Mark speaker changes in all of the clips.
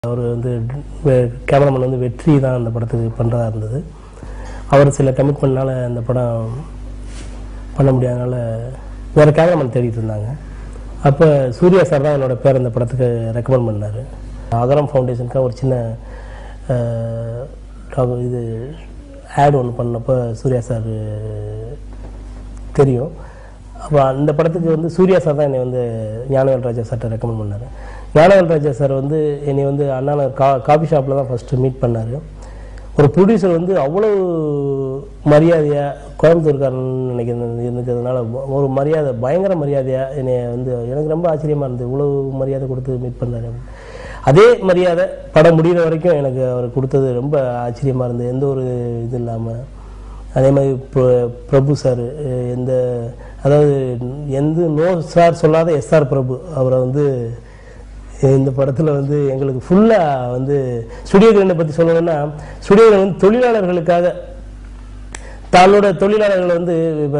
Speaker 1: அவர் வந்து கேமராமேன் வந்து வெற்றி தான் அந்த படத்துக்கு பண்ணுறதா இருந்தது அவர் சில கமிட்மெண்ட்னால அந்த படம் பண்ண முடியாதனால வேறு கேமராமேன் தேடிட்டு இருந்தாங்க அப்போ சூர்யா சார் தான் என்னோட பேர் அந்த படத்துக்கு ரெக்கமெண்ட் பண்ணார் அகரம் ஃபவுண்டேஷனுக்காக ஒரு சின்ன அஹ், டாக்- இது ஆட் ஒன்று பண்ணப்போ சூர்யா சார் தெரியும் அப்போ அந்த படத்துக்கு வந்து சூர்யா சார் தான் என்னை வந்து ஞானவேல் ராஜா சார்ட்ட ரெக்கமெண்ட் பண்ணார் ஞானவேல் ராஜா சார் வந்து என்னை வந்து அண்ணா கா காஃபி ஷாப்பில் தான் ஃபஸ்ட்டு மீட் பண்ணார் ஒரு ப்ரொடியூசர் வந்து அவ்வளவு மரியாதையாக கோயம்புத்தூர்காரன் நினைக்கிறேன் இருக்கிறதுனால ஒரு மரியாதை பயங்கர மரியாதையாக என்னை வந்து எனக்கு ரொம்ப ஆச்சரியமாக இருந்தது இவ்வளவு மரியாதை கொடுத்து மீட் பண்ணாரு அதே மரியாதை படம் முடிகிற வரைக்கும் எனக்கு அவர் கொடுத்தது ரொம்ப ஆச்சரியமாக இருந்தது எந்த ஒரு இது இல்லாமல் அதே மாதிரி பிர- பிரபு சார் எந்த அதாவது எந்த நோ சார் சொல்லாத எஸ்ஆர் பிரபு அவரை வந்து இந்த படத்தில் வந்து எங்களுக்கு ஃபுல்லாக வந்து ஸ்டுடியோ கிரீனை பற்றி சொல்லணும்னா ஸ்டுடியோ கிரீன் வந்து தொழிலாளர்களுக்காக தன்னோட தொழிலாளர்களை வந்து இப்போ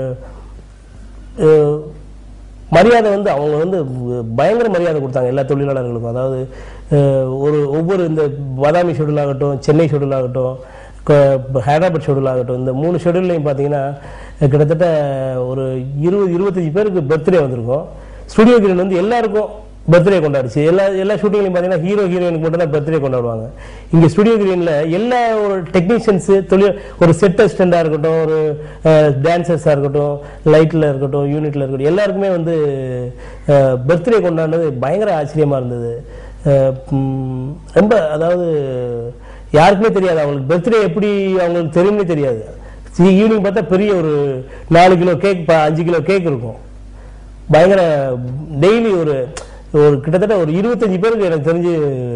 Speaker 1: மரியாதை வந்து அவங்க வந்து பயங்கர மரியாதை கொடுத்தாங்க எல்லா தொழிலாளர்களுக்கும் அதாவது அஹ், ஒரு ஒவ்வொரு இந்த பாதாமி ஷெடியூல் ஆகட்டும் சென்னை ஷெடியூல் ஆகட்டும் க- ஹைதராபாத் ஷெடியூல் ஆகட்டும் இந்த மூணு ஷெடியூல்லையும் பார்த்தீங்கன்னா கிட்டத்தட்ட ஒரு இருபது இருபத்தஞ்சி பேருக்கு பர்த்டே வந்திருக்கும் ஸ்டுடியோ கிரீன் வந்து எல்லாருக்கும் பர்த்டே கொண்டாடுச்சு எல்லா எல்லா ஷூட்டிங்லையும் பார்த்தீங்கன்னா ஹீரோ ஹீரோயினுக்கு மட்டும் தான் பர்த்டே கொண்டாடுவாங்க இங்கே ஸ்டுடியோ கிரீனில் எல்லா ஒரு டெக்னீஷியன்ஸு தொழில் ஒரு செட் அசிஸ்டண்டாக இருக்கட்டும் ஒரு டான்சர்ஸாக இருக்கட்டும் லைட்டில் இருக்கட்டும் யூனிட்டில் இருக்கட்டும் எல்லாருக்குமே வந்து பர்த்டே கொண்டாடுனது பயங்கர ஆச்சரியமாக இருந்தது அஹ், ம், ரொம்ப அதாவது யாருக்குமே தெரியாது அவங்களுக்கு பர்த்டே எப்படி அவங்களுக்கு தெரியுமே தெரியாது ஈவினிங் பார்த்தா பெரிய ஒரு நாலு கிலோ கேக் அஞ்சு கிலோ கேக் இருக்கும் பயங்கர டெய்லி ஒரு ஒரு கிட்டத்தட்ட ஒரு இருபத்தஞ்சி பேருக்கு எனக்கு தெரிஞ்சு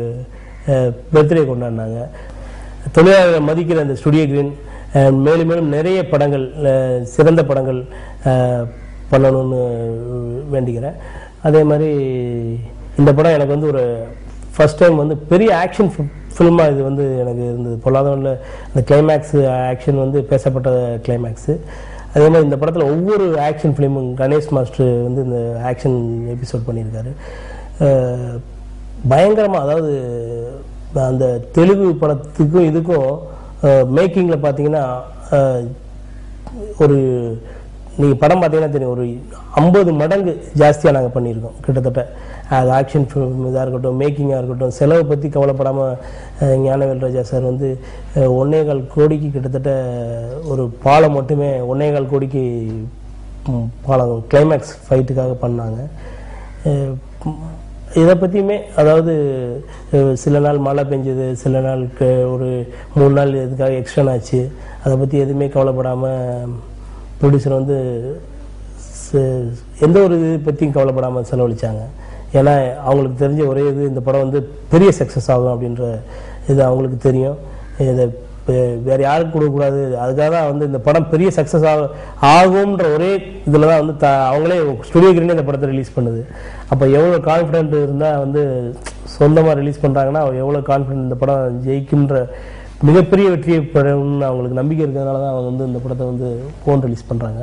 Speaker 1: பர்த்டே கொண்டாடினாங்க தொழிலாளர்களை மதிக்கிற அந்த ஸ்டுடியோ கிரீன் அஹ், மேலும் மேலும் நிறைய படங்கள் அஹ், சிறந்த படங்கள் அஹ், பண்ணணும்னு வேண்டிக்கிறேன் அதே மாதிரி இந்த படம் எனக்கு வந்து ஒரு ஃபர்ஸ்ட் டைம் வந்து பெரிய ஆக்ஷன் ஃபில்மாக இது வந்து எனக்கு இருந்தது பொல்லாதவனில் அந்த கிளைமேக்ஸ் ஆக்ஷன் வந்து பேசப்பட்ட கிளைமேக்ஸு அதே மாதிரி இந்த படத்தில் ஒவ்வொரு ஆக்ஷன் ஃபிலிமும் கணேஷ் மாஸ்டர் வந்து இந்த ஆக்ஷன் எபிசோட் பண்ணியிருக்காரு அஹ் பயங்கரமாக அதாவது அந்த தெலுங்கு படத்துக்கும் இதுக்கும் மேக்கிங்கில் பார்த்தீங்கன்னா அஹ், ஒரு நீங்கள் படம் பார்த்தீங்கன்னா தெரியும் ஒரு ஐம்பது மடங்கு ஜாஸ்தியாக நாங்கள் பண்ணியிருக்கோம் கிட்டத்தட்ட அது ஆக்ஷன் ஃபிலிம் இதாக இருக்கட்டும் மேக்கிங்காக இருக்கட்டும் செலவை பற்றி கவலைப்படாமல் ஞானவேல் ராஜா சார் வந்து அஹ், ஒன்னே கால் கோடிக்கு கிட்டத்தட்ட ஒரு பாலம் மட்டுமே ஒன்னே கால் கோடிக்கு ம், பாலம் கிளைமேக்ஸ் ஃபைட்டுக்காக பண்ணாங்க அஹ், ம், இதை பற்றியுமே அதாவது அஹ், சில நாள் மழை பெஞ்சது சில நாள் க- ஒரு மூணு நாள் இதுக்காக எக்ஸ்டன் ஆச்சு அதை பற்றி எதுவுமே கவலைப்படாமல் ப்ரொடியூசர் வந்து ச- எந்த ஒரு இது பற்றியும் கவலைப்படாமல் செலவழிச்சாங்க ஏன்னா அவங்களுக்கு தெரிஞ்ச ஒரே இது இந்த படம் வந்து பெரிய சக்ஸஸ் ஆகும் அப்படின்ற இது அவங்களுக்கு தெரியும் இதை பெ- வேற யாருக்கும் கொடுக்கக்கூடாது அதுக்காக தான் வந்து இந்த படம் பெரிய சக்ஸஸ் ஆகும் ஆகும்ன்ற ஒரே இதில் தான் வந்து த அவங்களே ஸ்டுடியோ கிரீனே இந்த படத்தை ரிலீஸ் பண்ணுது அப்போ எவ்வளோ கான்ஃபிடென்ட் இருந்தால் வந்து சொந்தமாக ரிலீஸ் பண்ணுறாங்கன்னா எவ்வளோ கான்ஃபிடென்ட் இந்த படம் ஜெயிக்கும்ன்ற மிகப்பெரிய வெற்றியை பெறும்னு அவங்களுக்கு நம்பிக்கை இருக்கிறதுனால தான் அவங்க வந்து இந்த படத்தை வந்து ஃபோன் ரிலீஸ் பண்ணுறாங்க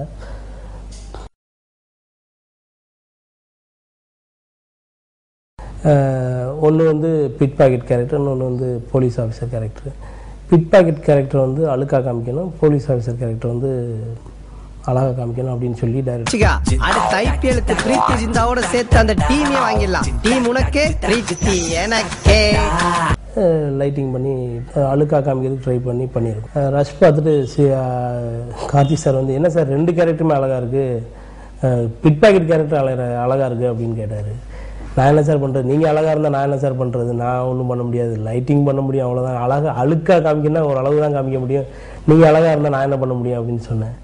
Speaker 1: ஒன்று வந்து பிட் பாக்கெட் கேரக்டர் இன்னொன்று வந்து police officer character pick pocket character வந்து அழுக்கா காமிக்கணும் போலீஸ் ஆஃபீஸர் கேரக்டர் வந்து அழகா காமிக்கணும் அப்படின்னு சொல்லி டைரக்டர்
Speaker 2: சிகா அடுத்த ஐபிஎல் பிரீத்தி ஜிந்தாவோட சேர்த்து அந்த டீமே வாங்கிடலாம் டீம் உனக்கு பிரீத்தி எனக்கே
Speaker 1: லைட்டிங் பண்ணி அஹ், அழுக்கா காமிக்கிறதுக்கு ட்ரை பண்ணி பண்ணியிருக்கோம் அஹ், ரஷ் பார்த்துட்டு சி அஹ், கார்த்திக் சார் வந்து என்ன சார் ரெண்டு கேரக்டருமே அழகாக இருக்குது பிட் பாக்கெட் கேரக்டர் அழகா அழகாக இருக்குது அப்படின்னு கேட்டார் நான் என்ன சார் பண்ணுறது நீங்கள் அழகாக இருந்தால் நான் என்ன சார் பண்ணுறது நான் ஒன்றும் பண்ண முடியாது லைட்டிங் பண்ண முடியும் அவ்வளோதான் அழகாக அழுக்காக காமிக்கணும்னா ஒரு அளவு தான் காமிக்க முடியும் நீங்கள் அழகாக இருந்தால் நான் என்ன பண்ண முடியும் அப்படின்னு சொன்னேன்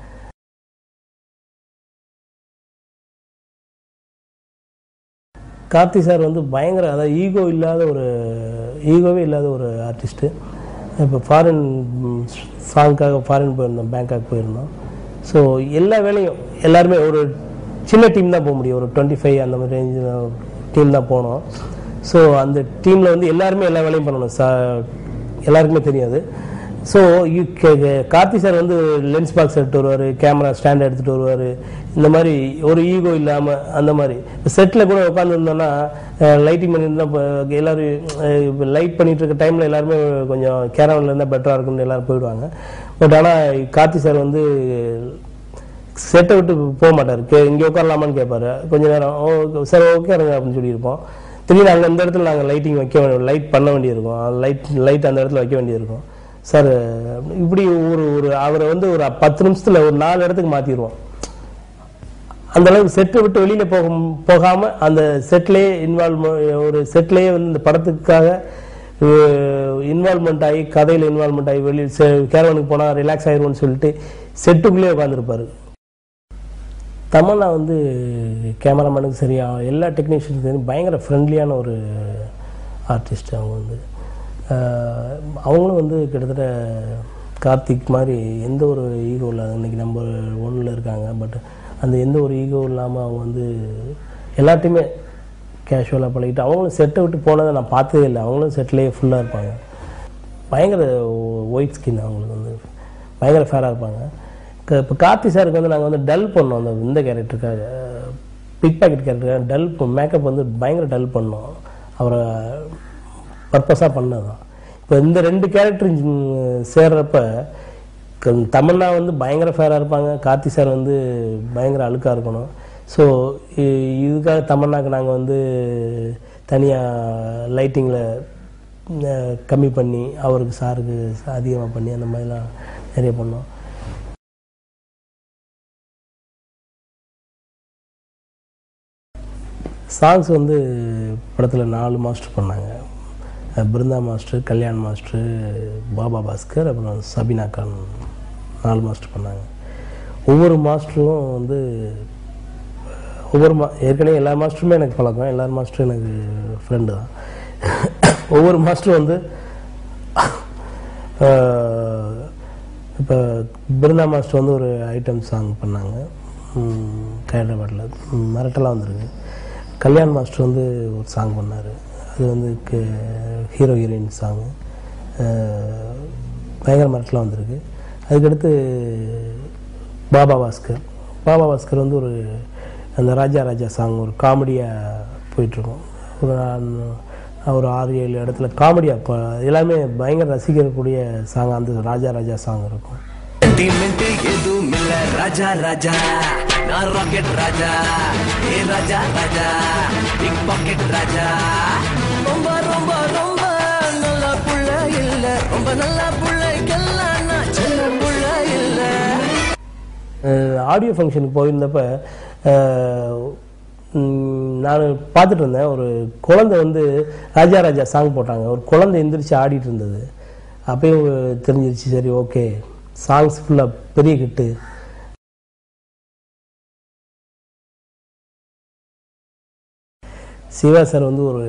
Speaker 1: கார்த்தி சார் வந்து பயங்கர அதாவது ஈகோ இல்லாத ஒரு ஈகோவே இல்லாத ஒரு ஆர்டிஸ்ட்டு இப்போ ஃபாரின் சாங்க்காக ஃபாரின் போயிருந்தோம் பேங்காக் போயிருந்தோம் ஸோ எல்லா வேலையும் எல்லாருமே ஒரு சின்ன டீம் தான் போக முடியும் ஒரு டுவெண்ட்டி ஃபைவ் அந்த மாதிரி ரேஞ்சு டீம் தான் போனோம் ஸோ அந்த டீமில் வந்து எல்லாருமே எல்லா வேலையும் பண்ணணும் சா எல்லாருக்குமே தெரியாது ஸோ கார்த்தி சார் வந்து லென்ஸ் பாக்ஸ் எடுத்துட்டு வருவார் கேமரா ஸ்டாண்ட் எடுத்துகிட்டு வருவார் இந்த மாதிரி ஒரு ஈகோ இல்லாமல் அந்த மாதிரி இப்போ செட்டில் கூட உட்காந்துருந்தோன்னா லைட்டிங் பண்ணியிருந்தா இப்போ எல்லாரும் லைட் பண்ணிட்டு இருக்க டைமில் எல்லாருமே கொஞ்சம் கேரவனில் இருந்தால் பெட்டராக இருக்கும்னு எல்லாரும் போயிடுவாங்க பட் ஆனால் கார்த்தி சார் வந்து செட்டை விட்டு போக மாட்டார் கே இங்கே உட்காரலாமான்னு கேட்பாரு கொஞ்ச நேரம் ஓ சார் ஓகே இருங்க அப்படின்னு சொல்லியிருப்போம் திடீர்னு அங்கே இந்த இடத்துல நாங்கள் லைட்டிங் வைக்க வேண்டிய லைட் பண்ண வேண்டியிருக்கும் லைட் லைட் அந்த இடத்துல வைக்க வேண்டியிருக்கும் சார் இப்படி ஒரு ஒரு அவரை வந்து ஒரு பத்து நிமிஷத்தில் ஒரு நாலு இடத்துக்கு மாற்றிடுவோம் அந்த அளவுக்கு செட்டை விட்டு வெளியில போக போகாம அந்த செட்லயே இன்வால்வ் ஒரு செட்லயே வந்து இந்த படத்துக்காக இன்வால்மெண்ட் ஆகி கதையில இன்வால்மெண்ட் ஆகி வெளியில் கேரவனுக்கு போனா ரிலாக்ஸ் ஆயிருவோம்னு சொல்லிட்டு செட்டுக்குள்ளேயே உட்காந்துருப்பாரு தமன்னா வந்து கேமராமேனுக்கு சரியா எல்லா டெக்னீஷியனுக்கு சரி பயங்கர ஃப்ரெண்ட்லியான ஒரு ஆர்டிஸ்ட் அவங்க வந்து ஆஹ் அவங்களும் வந்து கிட்டத்தட்ட கார்த்திக் மாதிரி எந்த ஒரு ஈகோ இல்லாத இன்னைக்கு நம்பர் ஒன்றில் இருக்காங்க பட் அந்த எந்த ஒரு ஈகோ இல்லாமல் அவங்க வந்து எல்லாத்தையுமே கேஷுவலாக பழகிட்டு அவங்களும் செட்டை விட்டு போனதை நான் பார்த்ததே இல்லை அவங்களும் செட்லேயே ஃபுல்லாக இருப்பாங்க பயங்கர ஒயிட் ஸ்கின் அவங்களுக்கு வந்து பயங்கர ஃபேராக இருப்பாங்க இப்போ கார்த்தி சாருக்கு வந்து நாங்கள் வந்து டல் பண்ணோம் அந்த இந்த கேரக்டருக்காக பிக் பாக்கெட் கேரக்டருக்காக டல் மேக்கப் வந்து பயங்கர டல் பண்ணோம் அவரை பர்பஸாக பண்ணதான் இப்போ இந்த ரெண்டு கேரக்டர் சேர்றப்ப க- தமன்னா வந்து பயங்கர ஃபேராக இருப்பாங்க கார்த்தி சார் வந்து பயங்கர அழுக்காக இருக்கணும் ஸோ இதுக்காக தமன்னாக்கு நாங்கள் வந்து தனியாக லைட்டிங்கில் கம்மி பண்ணி அவருக்கு சாருக்கு அதிகமாக பண்ணி அந்த மாதிரிலாம் நிறைய பண்ணோம் சாங்ஸ் வந்து படத்தில் நாலு மாஸ்டர் பண்ணாங்க ah Brinda master Kalyan master Baba Bhaskar அப்புறம் சபினா கான் நாலு மாஸ்டர் பண்ணாங்க ஒவ்வொரு மாஸ்டரும் வந்து ஒவ்வொரு மா ஏற்கனவே எல்லா மாஸ்டருமே எனக்கு பழக்கம் எல்லா மாஸ்டரும் எனக்கு ஃப்ரெண்டு தான் ஒவ்வொரு மாஸ்டரும் வந்து இப்போ பிருந்தா மாஸ்டர் வந்து ஒரு ஐட்டம் சாங் பண்ணாங்க ஹைதராபாத்தில் மிரட்டலாக வந்திருக்கு கல்யாண் மாஸ்டர் வந்து ஒரு சாங் பண்ணார் அது வந்து ஹீரோ ஹீரோயின் சாங்கு பயங்கர மிரட்டலாக வந்திருக்கு அதுக்கடுத்து பாபா பாஸ்கர் பாபா பாஸ்கர் வந்து ஒரு அந்த ராஜா ராஜா சாங் ஒரு காமெடியாக போயிட்டுருக்கும் ஒரு ஆ- ஒரு ஆறு ஏழு இடத்துல காமெடியாக எல்லாமே பயங்கர ரசிக்கக்கூடிய சாங் அந்த ராஜா ராஜா சாங் இருக்கும்
Speaker 3: சென்டிமெண்ட் எதுவும் இல்ல ராஜா ராஜா நான் ராக்கெட் ராஜா ஏ ராஜா ராஜா பிக் பாக்கெட் ராஜா ரொம்ப ரொம்ப ரொம்ப நல்ல புள்ள இல்ல ரொம்ப நல்ல புள்ளைக்கெல்லாம் நான் சின்ன புள்ள இல்ல
Speaker 1: ஆடியோ ஃபங்க்ஷனுக்கு போயிருந்தப்ப நான் பார்த்துட்டு இருந்தேன் ஒரு குழந்தை வந்து ராஜா ராஜா சாங் போட்டாங்க ஒரு குழந்தை எந்திரிச்சு ஆடிட்டு இருந்தது அப்பயே தெரிஞ்சிருச்சு சரி ஓகே சாங்ஸ் ஃபுல்லாக பெரிய ஹிட்டு சிவா சார் வந்து ஒரு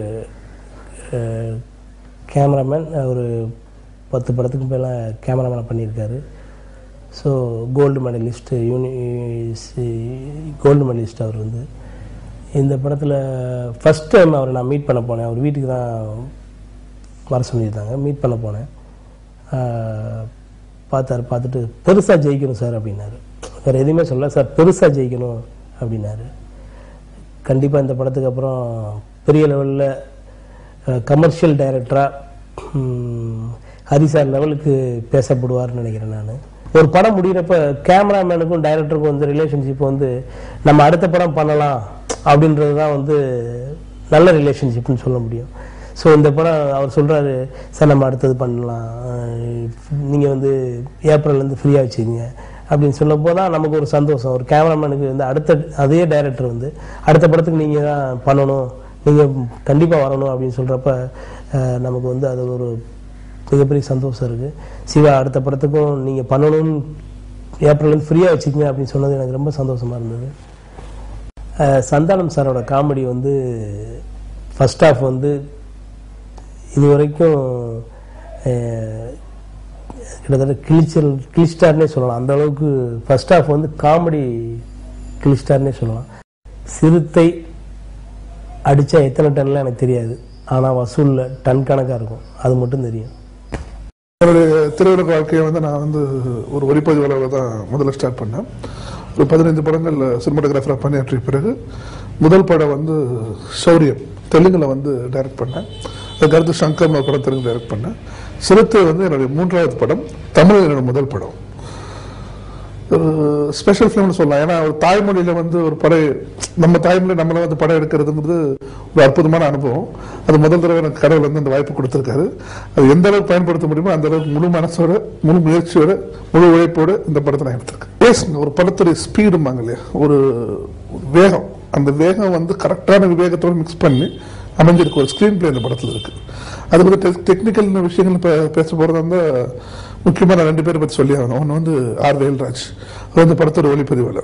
Speaker 1: கேமராமேன் ஒரு பத்து படத்துக்கு மேலே கேமராமேன் பண்ணியிருக்காரு so gold medallist uni gold medallist அவர் வந்து இந்த படத்தில் ஃபஸ்ட் டைம் அவரை நான் மீட் பண்ண போனேன் அவர் வீட்டுக்கு தான் வர சொல்லியிருந்தாங்க மீட் பண்ண போனேன் ஆஹ் பார்த்தாரு பார்த்துட்டு பெருசாக ஜெயிக்கணும் சார் அப்படின்னாரு வேறு எதுவுமே சொல்ல சார் பெருசாக ஜெயிக்கணும் அப்படின்னாரு கண்டிப்பாக இந்த படத்துக்கு அப்புறம் பெரிய லெவலில் கமர்ஷியல் டைரக்டராக ஹரிசார் லெவலுக்கு பேசப்படுவார்னு நினைக்கிறேன் நான் ஒரு படம் முடிகிறப்ப கேமராமேனுக்கும் டைரக்டருக்கும் வந்து ரிலேஷன்ஷிப் வந்து நம்ம அடுத்த படம் பண்ணலாம் அப்படின்றது தான் வந்து நல்ல ரிலேஷன்ஷிப்னு சொல்ல முடியும் ஸோ இந்த படம் அவர் சொல்கிறாரு சார் நம்ம அடுத்தது பண்ணலாம் நீங்கள் வந்து ஏப்ரல்லேருந்து ஃப்ரீயாக வச்சுக்கோங்க அப்படின்னு சொல்லும்போது தான் நமக்கு ஒரு சந்தோஷம் ஒரு கேமராமேனுக்கு வந்து அடுத்த அதே டைரக்டர் வந்து அடுத்த படத்துக்கு நீங்கள் தான் பண்ணணும் நீங்கள் கண்டிப்பாக வரணும் அப்படின்னு சொல்கிறப்ப நமக்கு வந்து அது ஒரு மிகப்பெரிய சந்தோஷம் இருக்குது சிவா அடுத்த படத்துக்கும் நீங்கள் பண்ணணும்னு ஏப்ரல்லேருந்து ஃப்ரீயாக வச்சுக்கங்க அப்படின்னு சொன்னது எனக்கு ரொம்ப சந்தோஷமாக இருந்தது அஹ் சந்தானம் சாரோட காமெடி வந்து ஃபர்ஸ்ட் ஹாஃப் வந்து இது வரைக்கும் அஹ், கிட்டத்தட்ட கிழிச்சல் கிழிச்சிட்டார்னே சொல்லலாம் அந்த அளவுக்கு ஃபர்ஸ்ட் ஹாஃப் வந்து காமெடி கிழிச்சிட்டார்னே சொல்லலாம் சிறுத்தை அடித்தா எத்தனை டன்லாம் எனக்கு தெரியாது ஆனால் வசூலில் டன் கணக்காக இருக்கும் அது மட்டும் தெரியும்
Speaker 4: என்னுடைய திரையுலக வாழ்க்கையை வந்து நான் வந்து ஒரு ஒளிப்பதிவாளராக தான் முதல்ல ஸ்டார்ட் பண்ணேன் ஒரு பதினைந்து படங்கள் சினிமாட்டோகிராஃபராக பணியாற்றிய பிறகு முதல் படம் வந்து சௌரியம் தெலுங்குல வந்து டைரக்ட் பண்ணேன் அதுக்கடுத்து சங்கர் ஒரு படம் தெலுங்கு டைரக்ட் பண்ணேன் சிறுத்தை வந்து என்னுடைய மூன்றாவது படம் தமிழ் என்னோட முதல் படம் ஒரு ஸ்பெஷல் ஃபிலிம்னு சொல்லலாம் ஏன்னா ஒரு தாய்மொழியில வந்து ஒரு படம் நம்ம தாய்மொழி நம்மள வந்து படம் எடுக்கிறதுங்கிறது ஒரு அற்புதமான அனுபவம் அது முதல் தடவை எனக்கு கடவுள் வந்து அந்த வாய்ப்பு கொடுத்திருக்காரு அது எந்த அளவுக்கு பயன்படுத்த முடியுமோ அந்த அளவுக்கு முழு மனசோட முழு முயற்சியோட முழு உழைப்போட இந்த படத்தை நான் எடுத்திருக்கேன் பேசுங்க ஒரு படத்துடைய ஸ்பீடுமாங்க இல்லையா ஒரு ஒரு வேகம் அந்த வேகம் வந்து கரெக்டான விவேகத்தோட மிக்ஸ் பண்ணி அமைஞ்சிருக்கு ஒரு ஸ்கிரீன் பிளே அந்த படத்துல இருக்கு அது வந்து டெக்னிக்கல் விஷயங்கள் பே- பேச போறதா இருந்தா முக்கியமா நான் ரெண்டு பேரை பத்தி சொல்லி ஆகணும் ஒன்று வந்து ஆர் வேல்ராஜ் அவர் வந்து படத்தோட ஒளிப்பதிவாளர்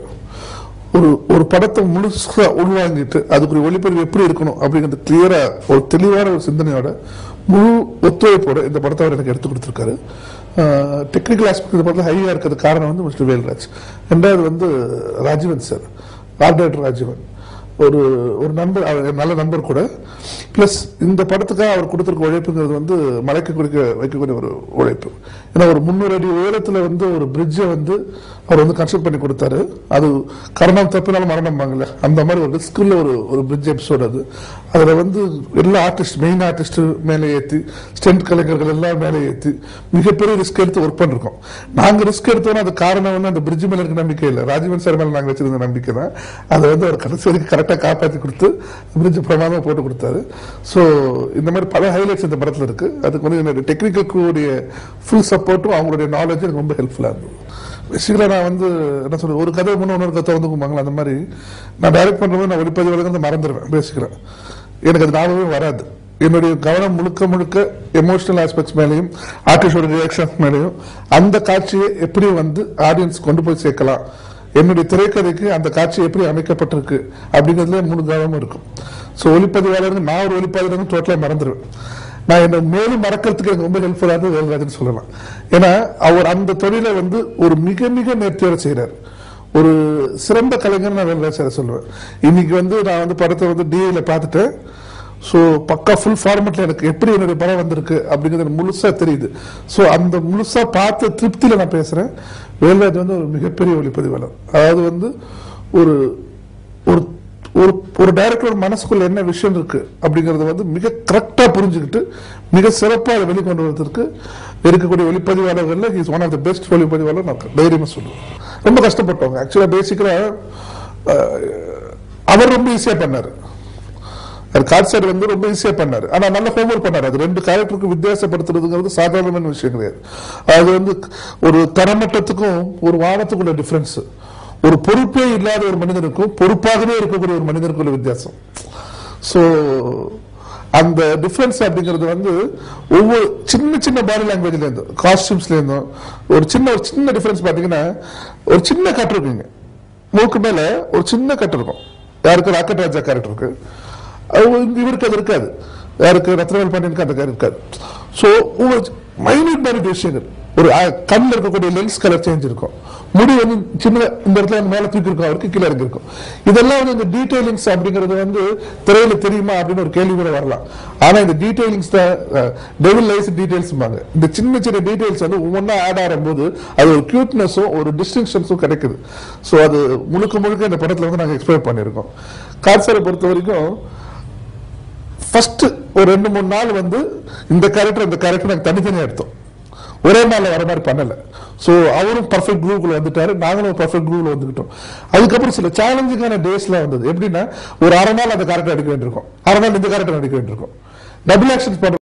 Speaker 4: ஒரு ஒரு படத்தை முழுசா உள்வாங்கிட்டு அதுக்குரிய ஒளிப்பதிவு எப்படி இருக்கணும் அப்படிங்கிறது கிளியரா ஒரு தெளிவான ஒரு சிந்தனையோட முழு ஒத்துழைப்போட இந்த படத்தை அவர் எனக்கு எடுத்து கொடுத்துருக்காரு டெக்னிக்கல் ஆஸ்பெக்ட் இந்த படத்தில் ஹையா இருக்கிறது காரணம் வந்து மிஸ்டர் வேல்ராஜ் ரெண்டாவது வந்து Rajeevan sir art director Rajeevan ஒரு ஒரு நண்பர் அவர் நல்ல நண்பர் கூட பிளஸ் இந்த படத்துக்காக அவர் கொடுத்திருக்க உழைப்புங்கிறது வந்து மலைக்கு குறிக்க வைக்கக்கூடிய ஒரு உழைப்பு ஏன்னா ஒரு முன்னூறு அடி உயரத்துல வந்து ஒரு பிரிட்ஜை வந்து அவர் வந்து கன்ஸ்ட்ரக்ட் பண்ணி கொடுத்தாரு அது கரணம் தப்பினாலும் மரணம் வாங்கல அந்த மாதிரி ஒரு ரிஸ்குள்ள ஒரு ஒரு பிரிட்ஜ் எபிசோட் அது அதுல வந்து எல்லா ஆர்டிஸ்ட் மெயின் ஆர்டிஸ்ட் மேலே ஏத்தி ஸ்டென்ட் கலைஞர்கள் எல்லாம் மேலே ஏத்தி மிகப்பெரிய ரிஸ்க் எடுத்து ஒர்க் பண்ணிருக்கோம் நாங்க ரிஸ்க் எடுத்தோம்னா அது காரணம் வந்து அந்த பிரிட்ஜ் மேல இருக்க நம்பிக்கை இல்லை ராஜீவன் சார் மேல நாங்க வச்சிருந்த நம்பிக்கை தான் அதை வந்து அவர் கடைசி வரைக்கும் கரெக்டா காப்பாத்தி கொடுத்து பிரிட்ஜ் பிரமாதமா போட்டு கொடுத்தாரு சோ இந்த மாதிரி பல ஹைலைட்ஸ் இந்த படத்துல இருக்கு அதுக்கு வந்து என்னோட டெக்னிக்கல் க்ரூடைய ஃபுல் சப்போர்ட்டும் அவங்களுடைய நாலேஜ் எனக்கு ரொம்ப ஹெல்ப்ஃபுல்லா இருந்தது பேசிக்கலா நான் வந்து என்ன சொல்றது ஒரு கதை முன்ன இன்னொரு கதை வந்து கும்பாங்களா அந்த மாதிரி நான் டைரக்ட் பண்றது நான் ஒளிப்பதிவு மறந்துடுவேன் பேசிக்கிறேன் எனக்கு அது ஞாபகமே வராது என்னுடைய கவனம் முழுக்க முழுக்க எமோஷனல் ஆஸ்பெக்ட்ஸ் மேலேயும் ஆர்டிஸ்டோட ரியாக்ஷன்ஸ் மேலேயும் அந்த காட்சியை எப்படி வந்து ஆடியன்ஸ் கொண்டு போய் சேர்க்கலாம் என்னுடைய திரைக்கதைக்கு அந்த காட்சி எப்படி அமைக்கப்பட்டிருக்கு அப்படிங்கிறதுல முழு கவனமும் இருக்கும் ஸோ ஒளிப்பதிவாளர்கள் நான் ஒரு ஒளிப்பதிவாளர் டோட்டலாக மறந்துடுவேன் நான் என்ன மேலும் மறக்கிறதுக்கு எனக்கு ரொம்ப ஹெல்ப்ஃபுல்லாக இருந்தது வேல்ராஜன் சொல்லலாம் ஏன்னா அவர் அந்த தொழிலை வந்து ஒரு மிக மிக நேர்த்தியோட செய்கிறார் ஒரு சிறந்த கலைஞர் நான் வேல்ராஜ் சார் சொல்லுவேன் இன்னைக்கு வந்து நான் வந்து படத்தை வந்து டிஏல பார்த்துட்டேன் ஸோ பக்கா ஃபுல் ஃபார்மேட்ல எனக்கு எப்படி என்னுடைய படம் வந்திருக்கு அப்படிங்கிறது எனக்கு முழுசா தெரியுது ஸோ அந்த முழுசா பார்த்த திருப்தியில நான் பேசுறேன் வேல்ராஜ் வந்து ஒரு மிகப்பெரிய ஒளிப்பதிவாளர் அதாவது வந்து ஒரு ஒரு ஒரு ஒரு டைரக்டர் மனசுக்குள்ள என்ன விஷயம் இருக்கு அப்படிங்கறத வந்து மிக கரெக்டா புரிஞ்சுக்கிட்டு மிக சிறப்பா அதை வெளிக்கொண்டு வரதுக்கு இருக்கக்கூடிய ஒளிப்பதிவாளர்கள்ல is one of the best ஒளிப்பதிவாளர் நான் தைரியமா சொல்லுவேன் ரொம்ப கஷ்டப்பட்டவங்க ஆக்சுவலா பேசிக்கலா அவர் ரொம்ப ஈஸியா பண்ணாரு காட் சார் வந்து ரொம்ப ஈஸியா பண்ணாரு ஆனா நல்ல ஹோம்ஒர்க் பண்ணாரு அது ரெண்டு கேரக்டருக்கு வித்தியாசப்படுத்துறதுங்கிறது சாதாரணமான விஷயம் கிடையாது அது வந்து ஒரு தரமட்டத்துக்கும் ஒரு வானத்துக்குள்ள டிஃபரன்ஸ் ஒரு பொறுப்பே இல்லாத ஒரு மனிதனுக்கும் பொறுப்பாகவே இருக்கக்கூடிய ஒரு மனிதனுக்கும் உள்ள வித்தியாசம் சோ அந்த டிஃபரன்ஸ் அப்படிங்கிறது வந்து ஒவ்வொரு சின்ன சின்ன பாடி லாங்குவேஜ்ல இருந்தும் காஸ்டியூம்ஸ்ல இருந்தும் ஒரு சின்ன ஒரு சின்ன டிஃபரன்ஸ் பாத்தீங்கன்னா ஒரு சின்ன கட்டு இருக்குங்க மூக்கு மேல ஒரு சின்ன கட்டு இருக்கும் யாருக்கு ராக்கெட் ராஜா கேரக்டருக்கு இவருக்கு அது இருக்காது யாருக்கு ரத்னவேல் பாண்டியனுக்கு அந்த கேரக்டர் இருக்காது ஸோ ஒவ்வொரு மைனூட் மைனூட் விஷயங்கள் ஒரு கண்ணில் இருக்கக்கூடிய லென்ஸ் கலர் சேஞ்ச் இருக்கும் முடி வந்து சின்ன இந்த இடத்துல வந்து மேல தூக்கி இருக்கும் அவருக்கு கீழே இறங்கி இருக்கும் இதெல்லாம் வந்து இந்த டீடைலிங்ஸ் அப்படிங்கிறது வந்து திரையில தெரியுமா அப்படின்னு ஒரு கேள்வி கூட வரலாம் ஆனா இந்த டீடைலிங்ஸ் தான் டெவில் லைஸ் டீடைல்ஸ் இந்த சின்ன சின்ன டீடைல்ஸ் வந்து ஒவ்வொன்றா ஆட் ஆகும்போது அது ஒரு கியூட்னஸும் ஒரு டிஸ்டிங்ஷன்ஸும் கிடைக்குது ஸோ அது முழுக்க முழுக்க இந்த படத்துல வந்து நாங்கள் எக்ஸ்பிளைன் பண்ணியிருக்கோம் காட்சாரை பொறுத்த வரைக்கும் ஃபர்ஸ்ட் ஒரு ரெண்டு மூணு நாள் வந்து இந்த கேரக்டர் இந்த கேரக்டர் நாங்கள் தனித்தனியாக எடுத்தோம் ஒரே நாள்ல வர மாதிரி பண்ணல சோ அவரும் பர்ஃபெக்ட் குரூப்ல வந்துட்டாரு நாங்களும் பர்ஃபெக்ட் குரூப்ல வந்துக்கிட்டோம் அதுக்கப்புறம் சில சேலஞ்சிங்கான டேஸ்ல வந்தது எப்படின்னா ஒரு அரை நாள் அந்த கேரக்டர் அடிக்க வேண்டியிருக்கும் அரை நாள் இந்த கேரக்டர் அடிக்க வேண்டியிருக்கும் டபுள் ஆக்ஷன்ஸ் பண்ற